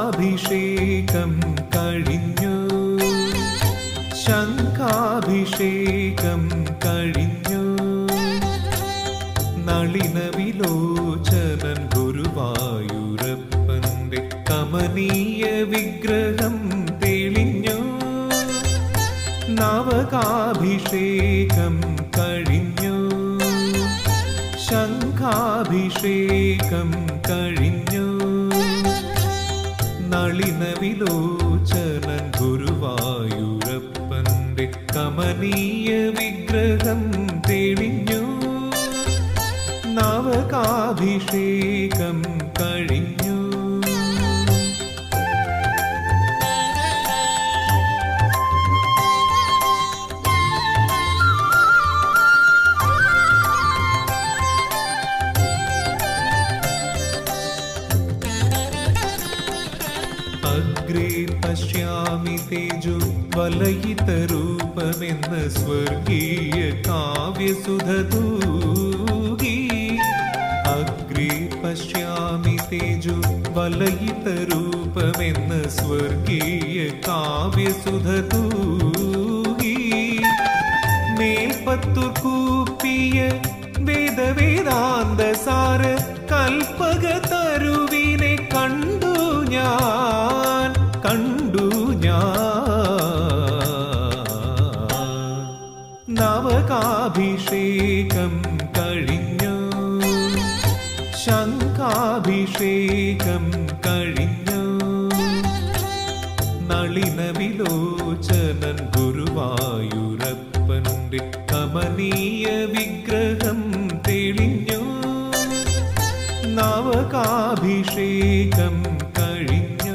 ശംഖാഭിഷേകം കഴിഞ്ഞു ശംഖാഭിഷേകം കഴിഞ്ഞു നളിന വിലോചനൻ ഗുരുവായൂരപ്പന്റെ കമനീയ വിഗ്രഹം തെളിഞ്ഞു നവകാഭിഷേകം കഴിഞ്ഞു ശംഖാഭിഷേകം കഴിഞ്ഞു നളിന വിലോചനൻ ഗുരുവായൂരപ്പന്റെ കമനീയ വിഗ്രഹം തെളിഞ്ഞു നവകാഭിഷേകം കഴിഞ്ഞു അഗ്രേ പശ്യാമി തേജോ വലയിതരൂപമെന്ന സ്വർഗീയ കാവ്യസുധതൂകി അഗ്രേ പശ്യാമി തേജോ വലയിതരൂപമെന്ന സ്വർഗീയ കാവ്യസുധതൂകി മേൽപ്പത്തു കൂപ്പിയ വേദവേദാന്ത സാര കൽപ്പക തരുവിനെ കണ്ടു ഞാൻ കണ്ടു ഞാൻ നവകാഭിഷേകം കഴിഞ്ഞു ശംഖാഭിഷേകം കഴിഞ്ഞു നളിന വിലോചനൻ ഗുരുവായൂരപ്പന്റെ കമനീയ വിഗ്രഹം തെളിഞ്ഞു നവകാഭിഷേകം കഴിഞ്ഞു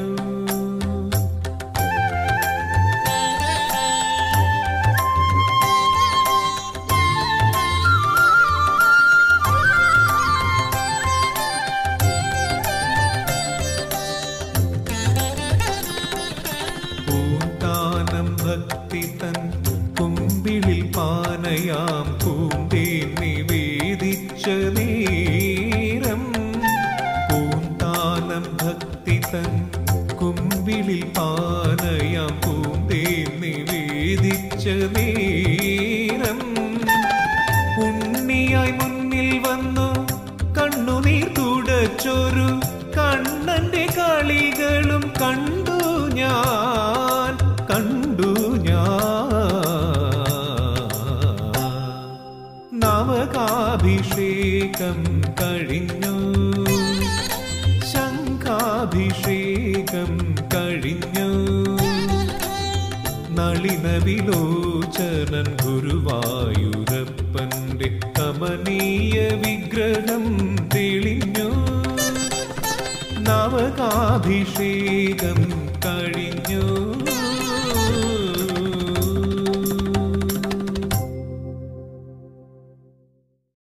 പൂന്താനം ഭക്തി തൻ കുമ്പിളിൽ പാനയാം പൂന്തേ നിവേദിച്ച നേരം പൂന്താനം ഭക്തി തൻ കുമ്പിളിൽ പാനയാം പൂന്തേ നിവേദിച്ച നേരം ഉണ്ണിയായി മുന്നിൽ വന്നു കണ്ണുനീർ തുടച്ചൊരു കണ്ണന്റെ കളികളും കണ്ടു ഞാൻ കണ്ടു ഞാൻ നവകാഭിഷേകം കഴിഞ്ഞു ശംഖാഭിഷേകം കഴിഞ്ഞു നളിന വിലോചനൻ ഗുരുവായൂരപ്പന്റെ കമനീയ വിഗ്രഹം തെളിഞ്ഞു നവകാഭിഷേകം കഴിഞ്ഞു